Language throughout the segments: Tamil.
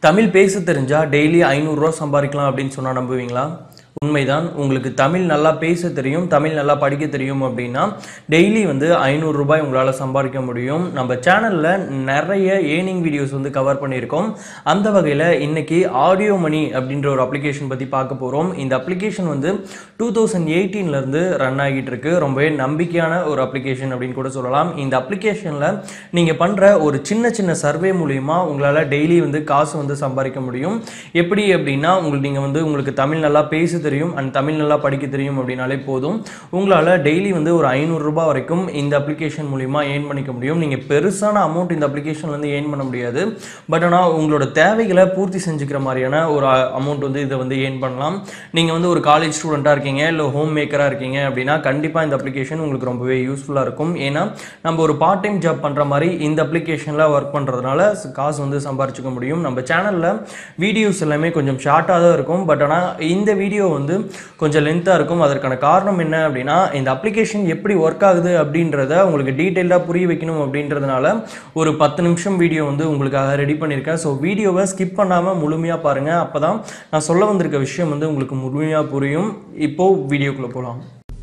தமிழ் பேச தெரிஞ்சா டெய்லி ஐநூறுரூவா சம்பாதிக்கலாம் அப்படின்னு சொன்னால் நம்புவீங்களா உண்மைதான் உங்களுக்கு தமிழ் நல்லா பேச தெரியும் தமிழ் நல்லா படிக்க தெரியும் அப்படின்னா டெய்லி வந்து ஐநூறு ரூபாய் உங்களால் சம்பாதிக்க முடியும் நம்ம சேனலில் நிறைய ஏர்னிங் வீடியோஸ் வந்து கவர் பண்ணியிருக்கோம் அந்த வகையில் இன்னைக்கு ஆடியோ மணி அப்படின்ற ஒரு அப்ளிகேஷன் பற்றி பார்க்க போகிறோம் இந்த அப்ளிகேஷன் வந்து டூ தௌசண்ட் எயிட்டீன்லேருந்து ரன் ஆகிட்டு இருக்கு ரொம்பவே நம்பிக்கையான ஒரு அப்ளிகேஷன் அப்படின்னு கூட சொல்லலாம் இந்த அப்ளிகேஷனில் நீங்கள் பண்ணுற ஒரு சின்ன சின்ன சர்வே மூலிமா உங்களால் டெய்லி வந்து காசு வந்து சம்பாதிக்க முடியும் எப்படி அப்படின்னா உங்களுக்கு நீங்கள் வந்து உங்களுக்கு தமிழ் நல்லா பேச தெரியும் அண்ட் தமிழ் நல்லா படிக்க தெரியும் அப்படின்னாலே போதும் உங்களால் டெய்லி வந்து ஒரு ஐநூறு ரூபாய் வரைக்கும் இந்த அப்ளிகேஷன் மூலிமா ஏர்ன் பண்ணிக்க முடியும் நீங்கள் பெருசான அமௌண்ட் இந்த அப்ளிகேஷன்ல இருந்து ஏர்ன் பண்ண முடியாது பட் ஆனால் உங்களோட தேவைகளை பூர்த்தி செஞ்சுக்கிற மாதிரியான ஒரு அமௌண்ட் வந்து இதை வந்து ஏர்ன் பண்ணலாம் நீங்கள் வந்து ஒரு காலேஜ் ஸ்டூடெண்ட்டாக இருக்கீங்க இல்லை ஹோம் மேக்கராக இருக்கீங்க அப்படின்னா கண்டிப்பாக இந்த அப்ளிகேஷன் உங்களுக்கு ரொம்பவே யூஸ்ஃபுல்லாக இருக்கும் ஏன்னா நம்ம ஒரு பார்ட் டைம் ஜாப் பண்ணுற மாதிரி இந்த அப்ளிகேஷனில் ஒர்க் பண்ணுறதுனால காசு வந்து சம்பாரிச்சுக்க முடியும் நம்ம சேனலில் வீடியோஸ் எல்லாமே கொஞ்சம் ஷார்ட்டாக தான் இருக்கும் பட் ஆனால் இந்த வீடியோ வந்து கொஞ்சம் லென்த்தாக இருக்கும் அதற்கான காரணம் என்ன அப்படின்னா இந்த அப்ளிகேஷன் எப்படி ஒர்க் ஆகுது அப்படின்றத உங்களுக்கு டீட்டெயிலாக புரிய வைக்கணும் அப்படின்றதுனால ஒரு பத்து நிமிஷம் வீடியோ வந்து உங்களுக்காக ரெடி பண்ணியிருக்கேன் ஸோ வீடியோவை ஸ்கிப் பண்ணாமல் முழுமையாக பாருங்கள் அப்போ தான் நான் சொல்ல வந்திருக்க விஷயம் வந்து உங்களுக்கு முழுமையாக புரியும் இப்போது வீடியோக்குள்ளே போகலாம்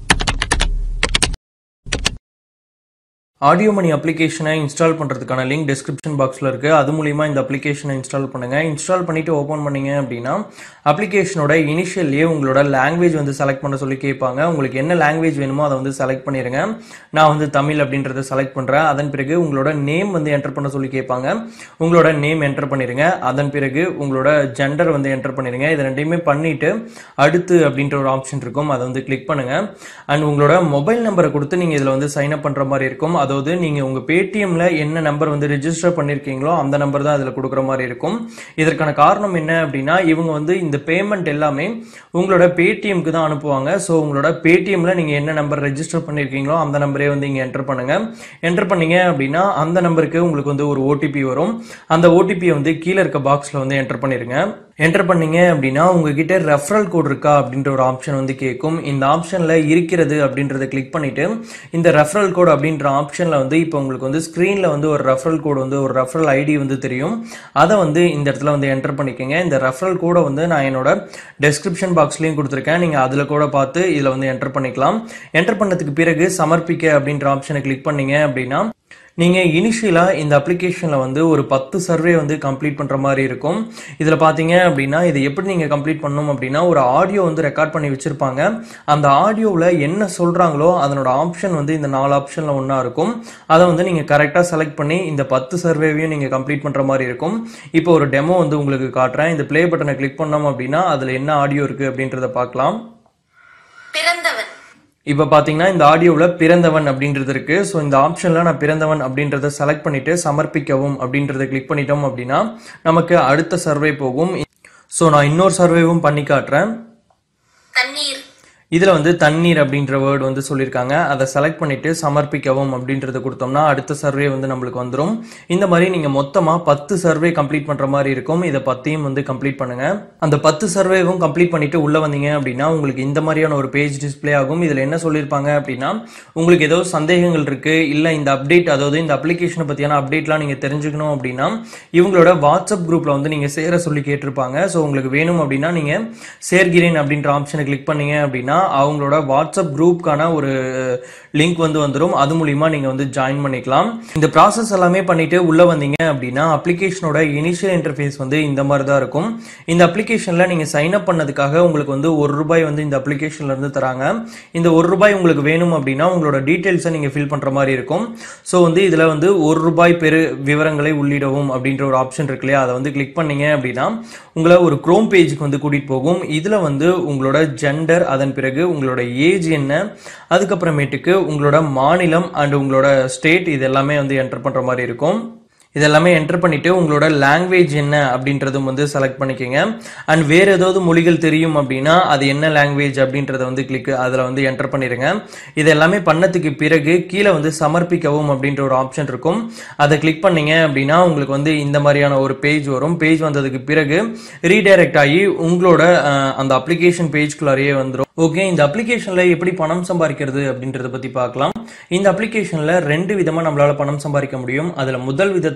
ஆடியோ மணி அப்ளிகேஷனை இன்ஸ்டால் பண்ணுறதுக்கான லிங்க் டிஸ்கிரிப்ஷன் பாக்ஸில் இருக்குது அது மூலிமா இந்த அப்ளிகேஷனை இன்ஸ்டால் பண்ணுங்கள் இன்ஸ்டால் பண்ணிவிட்டு ஓப்பன் பண்ணீங்க அப்படின்னா அப்ளிகேஷனோட இனிஷியல்லே உங்களோட லாங்குவேஜ் வந்து செலக்ட் பண்ண சொல்லி கேட்பாங்க உங்களுக்கு என்ன லாங்குவேஜ் வேணுமோ அதை வந்து செலக்ட் பண்ணிடுங்க நான் வந்து தமிழ் அப்படின்றத செலக்ட் பண்ணுறேன் அதன் பிறகு உங்களோட நேம் வந்து என்டர் பண்ண சொல்லி கேட்பாங்க உங்களோட நேம் என்டர் பண்ணிடுங்க அதன் பிறகு உங்களோட ஜெண்டர் வந்து என்டர் பண்ணிடுங்க இது ரெண்டையுமே பண்ணிவிட்டு அடுத்து அப்படின்ற ஒரு ஆப்ஷன் இருக்கும் அதை வந்து கிளிக் பண்ணுங்கள் அண்ட் உங்களோட மொபைல் நம்பரை கொடுத்து நீங்கள் இதில் வந்து சைன் அப் பண்ணுற மாதிரி இருக்கும் அதாவது நீங்கள் உங்கள் பேடிஎம்ல என்ன நம்பர் வந்து ரெஜிஸ்டர் பண்ணியிருக்கீங்களோ அந்த நம்பர் தான் அதில் கொடுக்குற மாதிரி இருக்கும் இதற்கான காரணம் என்ன அப்படின்னா இவங்க வந்து இந்த பேமெண்ட் எல்லாமே உங்களோட பேடிஎம்க்கு தான் அனுப்புவாங்க ஸோ உங்களோட பேடிஎம்ல நீங்கள் என்ன நம்பர் ரெஜிஸ்டர் பண்ணியிருக்கீங்களோ அந்த நம்பரே வந்து இங்கே என்டர் பண்ணுங்க என்டர் பண்ணீங்க அப்படின்னா அந்த நம்பருக்கு உங்களுக்கு வந்து ஒரு ஓடிபி வரும் அந்த ஓடிபியை வந்து கீழே இருக்க பாக்ஸில் வந்து என்டர் பண்ணிருங்க என்டர் பண்ணீங்க அப்படின்னா உங்ககிட்ட ரெஃபரல் கோட் இருக்கா அப்படின்ற ஒரு ஆப்ஷன் வந்து கேட்கும் இந்த ஆப்ஷனில் இருக்கிறது அப்படின்றத கிளிக் பண்ணிட்டு இந்த ரெஃபரல் கோட் அப்படின்ற ஆப்ஷனில் வந்து இப்போ உங்களுக்கு வந்து ஸ்க்ரீனில் வந்து ஒரு ரெஃபரல் கோட் வந்து ஒரு ரெஃபரல் ஐடி வந்து தெரியும் அதை வந்து இந்த இடத்துல வந்து என்டர் பண்ணிக்கோங்க இந்த ரெஃபரல் கோடை வந்து நான் என்னோட டெஸ்கிரிப்ஷன் பாக்ஸ்லையும் கொடுத்துருக்கேன் நீங்கள் அதில் கூட பார்த்து இதில் வந்து என்டர் பண்ணிக்கலாம் என்டர் பண்ணதுக்கு பிறகு சமர்ப்பிக்க அப்படின்ற ஆப்ஷனை கிளிக் பண்ணீங்க அப்படின்னா நீங்கள் இனிஷியலாக இந்த அப்ளிகேஷனில் வந்து ஒரு பத்து சர்வே வந்து கம்ப்ளீட் பண்ணுற மாதிரி இருக்கும் இதில் பார்த்தீங்க அப்படின்னா இதை எப்படி நீங்கள் கம்ப்ளீட் பண்ணணும் அப்படின்னா ஒரு ஆடியோ வந்து ரெக்கார்ட் பண்ணி வச்சுருப்பாங்க அந்த ஆடியோவில் என்ன சொல்கிறாங்களோ அதனோட ஆப்ஷன் வந்து இந்த நாலு ஆப்ஷனில் ஒன்றா இருக்கும் அதை வந்து நீங்கள் கரெக்டாக செலக்ட் பண்ணி இந்த பத்து சர்வேவையும் நீங்கள் கம்ப்ளீட் பண்ணுற மாதிரி இருக்கும் இப்போ ஒரு டெமோ வந்து உங்களுக்கு காட்டுறேன் இந்த ப்ளே பட்டனை கிளிக் பண்ணோம் அப்படின்னா அதில் என்ன ஆடியோ இருக்குது அப்படின்றத பார்க்கலாம் பிறந்தவன் இப்போ பார்த்தீங்கன்னா இந்த ஆடியோவில் பிறந்தவன் அப்படின்றது இருக்கு ஸோ இந்த ஆப்ஷனில் நான் பிறந்தவன் அப்படின்றத செலக்ட் பண்ணிட்டு சமர்ப்பிக்கவும் அப்படின்றத கிளிக் பண்ணிட்டோம் அப்படின்னா நமக்கு அடுத்த சர்வே போகும் ஸோ நான் இன்னொரு சர்வேவும் பண்ணி காட்டுறேன் தண்ணீர் இதில் வந்து தண்ணீர் அப்படின்ற வேர்டு வந்து சொல்லியிருக்காங்க அதை செலக்ட் பண்ணிட்டு சமர்ப்பிக்கவும் அப்படின்றத கொடுத்தோம்னா அடுத்த சர்வே வந்து நம்மளுக்கு வந்துடும் இந்த மாதிரி நீங்கள் மொத்தமாக பத்து சர்வே கம்ப்ளீட் பண்ணுற மாதிரி இருக்கும் இதை பத்தையும் வந்து கம்ப்ளீட் பண்ணுங்க அந்த பத்து சர்வேவும் கம்ப்ளீட் பண்ணிட்டு உள்ளே வந்தீங்க அப்படின்னா உங்களுக்கு இந்த மாதிரியான ஒரு பேஜ் டிஸ்ப்ளே ஆகும் இதில் என்ன சொல்லியிருப்பாங்க அப்படின்னா உங்களுக்கு ஏதோ சந்தேகங்கள் இருக்கு இல்லை இந்த அப்டேட் அதாவது இந்த அப்ளிகேஷனை பற்றியான அப்டேட்லாம் நீங்கள் தெரிஞ்சுக்கணும் அப்படின்னா இவங்களோட வாட்ஸ்அப் குரூப்பில் வந்து நீங்கள் சேர சொல்லி கேட்டிருப்பாங்க ஸோ உங்களுக்கு வேணும் அப்படின்னா நீங்கள் சேர்கிறேன் அப்படின்ற ஆப்ஷனை கிளிக் பண்ணீங்க அப்படின்னா அவங்களோட வாட்ஸ்அப் குரூப்க்கான ஒரு லிங்க் வந்து வந்துடும் அது மூலிமா நீங்கள் வந்து ஜாயின் பண்ணிக்கலாம் இந்த ப்ராசஸ் எல்லாமே பண்ணிட்டு உள்ளே வந்தீங்க அப்படின்னா அப்ளிகேஷனோட இனிஷியல் இன்டர்ஃபேஸ் வந்து இந்த மாதிரி தான் இருக்கும் இந்த அப்ளிகேஷனில் நீங்கள் சைன் அப் பண்ணதுக்காக உங்களுக்கு வந்து ஒரு ரூபாய் வந்து இந்த அப்ளிகேஷன்ல இருந்து தராங்க இந்த ஒரு ரூபாய் உங்களுக்கு வேணும் அப்படின்னா உங்களோட டீட்டெயில்ஸை நீங்கள் ஃபில் பண்ணுற மாதிரி இருக்கும் ஸோ வந்து இதில் வந்து ஒரு ரூபாய் பெரு விவரங்களை உள்ளிடவும் அப்படின்ற ஒரு ஆப்ஷன் இருக்கு இல்லையா அதை வந்து கிளிக் பண்ணீங்க அப்படின்னா உங்களை ஒரு க்ரோம் பேஜுக்கு வந்து கூட்டிகிட்டு போகும் இதில் வந்து உங்களோட ஜெண்டர் அதன் பிறகு உங்களோட ஏஜ் என்ன அதுக்கப்புறமேட்டுக்கு உங்களோட மாநிலம் அண்ட் உங்களோட ஸ்டேட் இது எல்லாமே வந்து என்டர் பண்ணுற மாதிரி இருக்கும் இதெல்லாமே என்டர் பண்ணிட்டு உங்களோட லாங்குவேஜ் என்ன அப்படின்றதும் வந்து செலக்ட் பண்ணிக்கோங்க அண்ட் வேற ஏதாவது மொழிகள் தெரியும் அப்படின்னா அது என்ன லாங்குவேஜ் அப்படின்றத வந்து கிளிக் அதில் வந்து என்டர் பண்ணிடுங்க இது எல்லாமே பண்ணதுக்கு பிறகு கீழே வந்து சமர்ப்பிக்கவும் அப்படின்ற ஒரு ஆப்ஷன் இருக்கும் அதை கிளிக் பண்ணீங்க அப்படின்னா உங்களுக்கு வந்து இந்த மாதிரியான ஒரு பேஜ் வரும் பேஜ் வந்ததுக்கு பிறகு ரீடைரக்ட் ஆகி உங்களோட அஹ், அந்த அப்ளிகேஷன் பேஜ்குள்ளாரையே வந்துடும் ஓகே இந்த அப்ளிகேஷனில் எப்படி பணம் சம்பாதிக்கிறது அப்படின்றத பற்றி பார்க்கலாம் இந்த அப்ளிகேஷனில் ரெண்டு விதமாக நம்மளால் பணம் சம்பாதிக்க முடியும் அதில் முதல் விதத்தை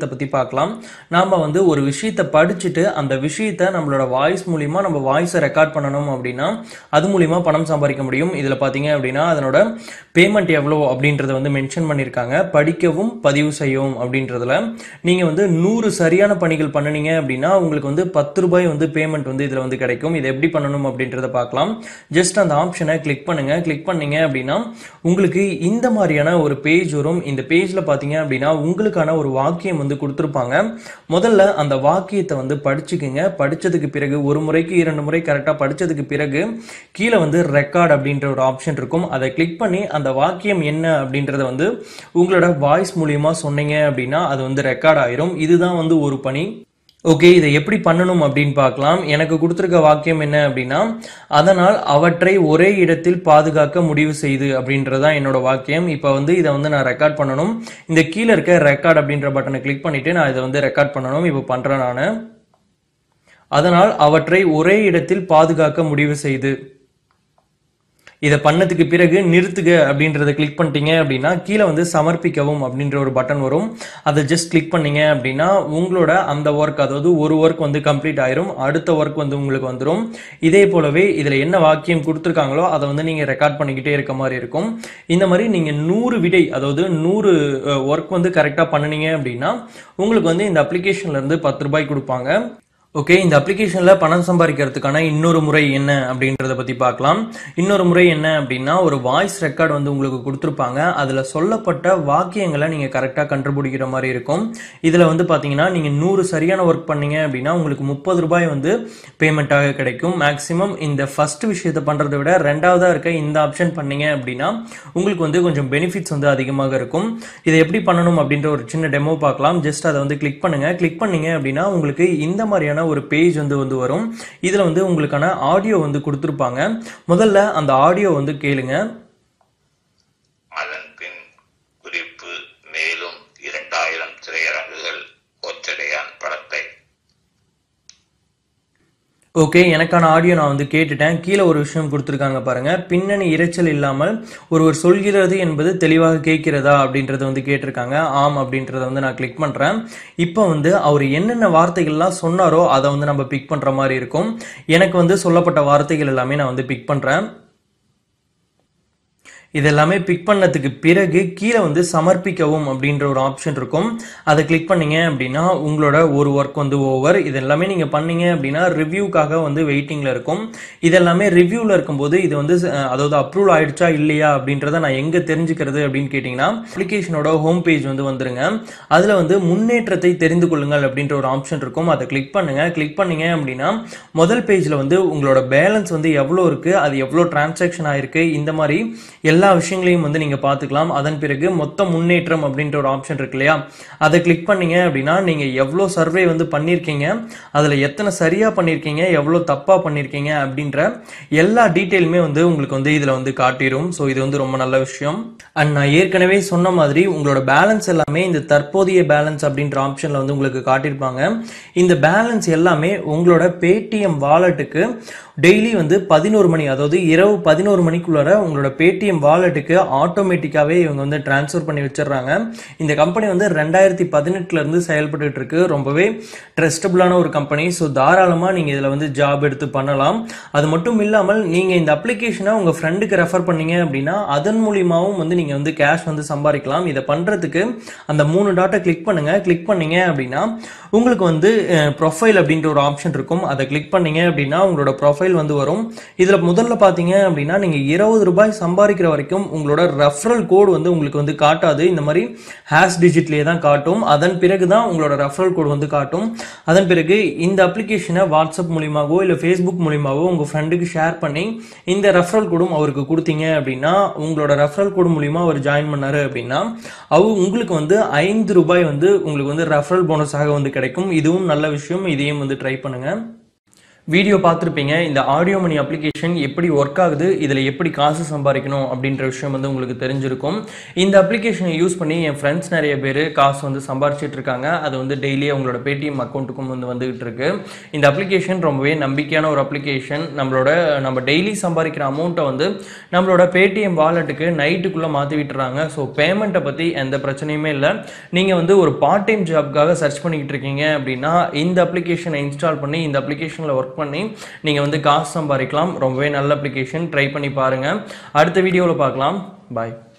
விஷயத்தை பற்றி பார்க்கலாம் நாம் வந்து ஒரு விஷயத்தை படிச்சுட்டு அந்த விஷயத்தை நம்மளோட வாய்ஸ் மூலிமா நம்ம வாய்ஸை ரெக்கார்ட் பண்ணணும் அப்படின்னா அது மூலிமா பணம் சம்பாதிக்க முடியும் இதில் பார்த்தீங்க அப்படின்னா அதனோட பேமெண்ட் எவ்வளோ அப்படின்றத வந்து மென்ஷன் பண்ணியிருக்காங்க படிக்கவும் பதிவு செய்யவும் அப்படின்றதுல நீங்கள் வந்து நூறு சரியான பணிகள் பண்ணுனீங்க அப்படின்னா உங்களுக்கு வந்து பத்து ரூபாய் வந்து பேமெண்ட் வந்து இதில் வந்து கிடைக்கும் இதை எப்படி பண்ணணும் அப்படின்றத பார்க்கலாம் ஜஸ்ட் அந்த ஆப்ஷனை கிளிக் பண்ணுங்க கிளிக் பண்ணீங்க அப்படின்னா உங்களுக்கு இந்த மாதிரியான ஒரு பேஜ் வரும் இந்த பேஜில் பார்த்தீங்க அப்படின்னா உங்களுக்கான ஒரு வாக்கியம் வந்து கொடுத்துருப்பாங்க முதல்ல அந்த வாக்கியத்தை வந்து படிச்சுக்குங்க படிச்சதுக்கு பிறகு ஒரு முறைக்கு இரண்டு முறை கரெக்டாக படிச்சதுக்கு பிறகு கீழே வந்து ரெக்கார்ட் அப்படின்ற ஒரு ஆப்ஷன் இருக்கும் அதை கிளிக் பண்ணி அந்த வாக்கியம் என்ன அப்படின்றத வந்து உங்களோட வாய்ஸ் மூலியமா சொன்னீங்க அப்படின்னா அது வந்து ரெக்கார்ட் ஆயிரும் இதுதான் வந்து ஒரு பணி ஓகே இதை எப்படி பண்ணணும் அப்படின்னு பார்க்கலாம் எனக்கு கொடுத்துருக்க வாக்கியம் என்ன அப்படின்னா அதனால் அவற்றை ஒரே இடத்தில் பாதுகாக்க முடிவு செய்து அப்படின்றதான் என்னோட வாக்கியம் இப்போ வந்து இதை வந்து நான் ரெக்கார்ட் பண்ணணும் இந்த கீழே இருக்க ரெக்கார்ட் அப்படின்ற பட்டனை கிளிக் பண்ணிட்டு நான் இதை வந்து ரெக்கார்ட் பண்ணணும் இப்போ பண்றேன் நான் அதனால் அவற்றை ஒரே இடத்தில் பாதுகாக்க முடிவு செய்து இதை பண்ணதுக்கு பிறகு நிறுத்துக அப்படின்றத கிளிக் பண்ணிட்டீங்க அப்படின்னா கீழே வந்து சமர்ப்பிக்கவும் அப்படின்ற ஒரு பட்டன் வரும் அதை ஜஸ்ட் கிளிக் பண்ணீங்க அப்படின்னா உங்களோட அந்த ஒர்க் அதாவது ஒரு ஒர்க் வந்து கம்ப்ளீட் ஆயிரும் அடுத்த ஒர்க் வந்து உங்களுக்கு வந்துடும் இதே போலவே இதில் என்ன வாக்கியம் கொடுத்துருக்காங்களோ அதை வந்து நீங்கள் ரெக்கார்ட் பண்ணிக்கிட்டே இருக்க மாதிரி இருக்கும் இந்த மாதிரி நீங்கள் நூறு விடை அதாவது நூறு ஒர்க் வந்து கரெக்டாக பண்ணினீங்க அப்படின்னா உங்களுக்கு வந்து இந்த அப்ளிகேஷன்ல இருந்து பத்து ரூபாய் கொடுப்பாங்க ஓகே இந்த அப்ளிகேஷனில் பணம் சம்பாதிக்கிறதுக்கான இன்னொரு முறை என்ன அப்படின்றத பற்றி பார்க்கலாம் இன்னொரு முறை என்ன அப்படின்னா ஒரு வாய்ஸ் ரெக்கார்ட் வந்து உங்களுக்கு கொடுத்துருப்பாங்க அதில் சொல்லப்பட்ட வாக்கியங்களை நீங்கள் கரெக்டாக கண்டுபிடிக்கிற மாதிரி இருக்கும் இதில் வந்து பார்த்தீங்கன்னா நீங்கள் நூறு சரியான ஒர்க் பண்ணீங்க அப்படின்னா உங்களுக்கு முப்பது ரூபாய் வந்து பேமெண்ட்டாக கிடைக்கும் மேக்ஸிமம் இந்த ஃபர்ஸ்ட் விஷயத்தை பண்ணுறதை விட ரெண்டாவதாக இருக்க இந்த ஆப்ஷன் பண்ணீங்க அப்படின்னா உங்களுக்கு வந்து கொஞ்சம் பெனிஃபிட்ஸ் வந்து அதிகமாக இருக்கும் இதை எப்படி பண்ணணும் அப்படின்ற ஒரு சின்ன டெமோ பார்க்கலாம் ஜஸ்ட் அதை வந்து கிளிக் பண்ணுங்க கிளிக் பண்ணீங்க அப்படின்னா உங்களுக்கு இந்த மாதிரியான ஒரு பேஜ் வந்து வந்து வரும் இதில் வந்து உங்களுக்கான ஆடியோ வந்து கொடுத்துருப்பாங்க முதல்ல அந்த ஆடியோ வந்து கேளுங்க அதன் பின் குறிப்பு மேலும் இரண்டாயிரம் திரையரங்குகள் ஒத்தடையான் படத்தை ஓகே எனக்கான ஆடியோ நான் வந்து கேட்டுட்டேன் கீழே ஒரு விஷயம் கொடுத்துருக்காங்க பாருங்க பின்னணி இரைச்சல் இல்லாமல் ஒருவர் சொல்கிறது என்பது தெளிவாக கேட்கிறதா அப்படின்றத வந்து கேட்டிருக்காங்க ஆம் அப்படின்றத வந்து நான் கிளிக் பண்ணுறேன் இப்போ வந்து அவர் என்னென்ன வார்த்தைகள்லாம் சொன்னாரோ அதை வந்து நம்ம பிக் பண்ணுற மாதிரி இருக்கும் எனக்கு வந்து சொல்லப்பட்ட வார்த்தைகள் எல்லாமே நான் வந்து பிக் பண்ணுறேன் இதெல்லாமே பிக் பண்ணதுக்கு பிறகு கீழே வந்து சமர்ப்பிக்கவும் அப்படின்ற ஒரு ஆப்ஷன் இருக்கும் அதை கிளிக் பண்ணீங்க அப்படின்னா உங்களோட ஒரு ஒர்க் வந்து ஓவர் இது எல்லாமே நீங்கள் பண்ணீங்க அப்படின்னா ரிவ்யூக்காக வந்து வெயிட்டிங்கில் இருக்கும் இதெல்லாமே ரிவ்யூவில் இருக்கும்போது இது வந்து அஹ், அதாவது அப்ரூவல் ஆயிடுச்சா இல்லையா அப்படின்றத நான் எங்கே தெரிஞ்சுக்கிறது அப்படின்னு கேட்டிங்கன்னா அப்ளிகேஷனோட ஹோம் பேஜ் வந்து வந்துருங்க அதில் வந்து முன்னேற்றத்தை தெரிந்து கொள்ளுங்கள் அப்படின்ற ஒரு ஆப்ஷன் இருக்கும் அதை கிளிக் பண்ணுங்க கிளிக் பண்ணீங்க அப்படின்னா முதல் பேஜில் வந்து உங்களோட பேலன்ஸ் வந்து எவ்வளோ இருக்குது அது எவ்வளோ டிரான்சாக்ஷன் ஆயிருக்கு இந்த மாதிரி எல்லா விஷயங்களையும் வந்து நீங்கள் பார்த்துக்கலாம் அதன் பிறகு மொத்த முன்னேற்றம் அப்படின்ற ஒரு ஆப்ஷன் இருக்கு இல்லையா அதை கிளிக் பண்ணீங்க அப்படின்னா நீங்கள் எவ்வளோ சர்வே வந்து பண்ணியிருக்கீங்க அதில் எத்தனை சரியாக பண்ணியிருக்கீங்க எவ்வளோ தப்பாக பண்ணியிருக்கீங்க அப்படின்ற எல்லா டீட்டெயிலுமே வந்து உங்களுக்கு வந்து இதில் வந்து காட்டிடும் ஸோ இது வந்து ரொம்ப நல்ல விஷயம் அண்ட் நான் ஏற்கனவே சொன்ன மாதிரி உங்களோட பேலன்ஸ் எல்லாமே இந்த தற்போதைய பேலன்ஸ் அப்படின்ற ஆப்ஷனில் வந்து உங்களுக்கு காட்டியிருப்பாங்க இந்த பேலன்ஸ் எல்லாமே உங்களோட பேடிஎம் வாலெட்டுக்கு டெய்லி வந்து பதினோரு மணி அதாவது இரவு பதினோரு மணிக்குள்ளார உங்களோட பேடிஎம் வாலெட்டுக்கு ஆட்டோமேட்டிக்காகவே இவங்க வந்து ட்ரான்ஸ்ஃபர் பண்ணி வச்சிடுறாங்க இந்த கம்பெனி வந்து ரெண்டாயிரத்தி பதினெட்டுல இருந்து செயல்பட்டு இருக்கு ரொம்பவே ட்ரஸ்டபுளான ஒரு கம்பெனி ஸோ தாராளமாக நீங்கள் இதில் வந்து ஜாப் எடுத்து பண்ணலாம் அது மட்டும் இல்லாமல் நீங்கள் இந்த அப்ளிகேஷனை உங்கள் ஃப்ரெண்டுக்கு ரெஃபர் பண்ணீங்க அப்படின்னா அதன் மூலியமாகவும் வந்து நீங்கள் வந்து கேஷ் வந்து சம்பாதிக்கலாம் இதை பண்ணுறதுக்கு அந்த மூணு டாட்டை கிளிக் பண்ணுங்க கிளிக் பண்ணீங்க அப்படின்னா உங்களுக்கு வந்து ப்ரொஃபைல் அப்படின்ற ஒரு ஆப்ஷன் இருக்கும் அதை கிளிக் பண்ணீங்க அப்படின்னா உங்களோட ப்ரொஃபைல் வந்து வரும் இதில் முதல்ல பார்த்தீங்க அப்படின்னா நீங்கள் இருபது ரூபாய் சம்பாதிக்கிற வரைக்கும் உங்களோட ரெஃபரல் கோடு வந்து உங்களுக்கு வந்து காட்டாது இந்த மாதிரி ஹேஷ் டிஜிட்லேயே தான் காட்டும் அதன் பிறகு தான் உங்களோட ரெஃபரல் கோடு வந்து காட்டும் அதன் பிறகு இந்த அப்ளிகேஷனை வாட்ஸ்அப் மூலியமாகவோ இல்லை ஃபேஸ்புக் மூலியமாகவோ உங்கள் ஃப்ரெண்டுக்கு ஷேர் பண்ணி இந்த ரெஃபரல் கோடும் அவருக்கு கொடுத்தீங்க அப்படின்னா உங்களோட ரெஃபரல் கோடு மூலியமா அவர் ஜாயின் பண்ணாரு அப்படின்னா அவர் உங்களுக்கு வந்து ஐந்து ரூபாய் வந்து உங்களுக்கு வந்து ரெஃபரல் போனஸாக வந்து கிடைக்கும் இதுவும் நல்ல விஷயம் இதையும் வந்து ட்ரை பண்ணுங்க வீடியோ பார்த்துருப்பீங்க இந்த ஆடியோ மணி அப்ளிகேஷன் எப்படி ஒர்க் ஆகுது இதில் எப்படி காசு சம்பாதிக்கணும் அப்படின்ற விஷயம் வந்து உங்களுக்கு தெரிஞ்சிருக்கும் இந்த அப்ளிகேஷனை யூஸ் பண்ணி என் ஃப்ரெண்ட்ஸ் நிறைய பேர் காசு வந்து சம்பாரிச்சிட்டு இருக்காங்க அது வந்து டெய்லி அவங்களோட பேடிஎம் அக்கௌண்ட்டுக்கும் வந்து வந்துகிட்டு இருக்கு இந்த அப்ளிகேஷன் ரொம்பவே நம்பிக்கையான ஒரு அப்ளிகேஷன் நம்மளோட நம்ம டெய்லி சம்பாதிக்கிற அமௌண்ட்டை வந்து நம்மளோட பேடிஎம் வாலெட்டுக்கு நைட்டுக்குள்ளே மாற்றி விட்டுறாங்க ஸோ பேமெண்ட்டை பற்றி எந்த பிரச்சனையுமே இல்லை நீங்கள் வந்து ஒரு பார்ட் டைம் ஜாப்க்காக சர்ச் பண்ணிக்கிட்டு இருக்கீங்க அப்படின்னா இந்த அப்ளிகேஷனை இன்ஸ்டால் பண்ணி இந்த அப்ளிகேஷனில் ஒர்க் பண்ணி நீங்கள் வந்து காசு சம்பாதிக்கலாம் ரொம்பவே நல்ல அப்ளிகேஷன் ட்ரை பண்ணி பாருங்கள் அடுத்த வீடியோவில் பார்க்கலாம் பாய்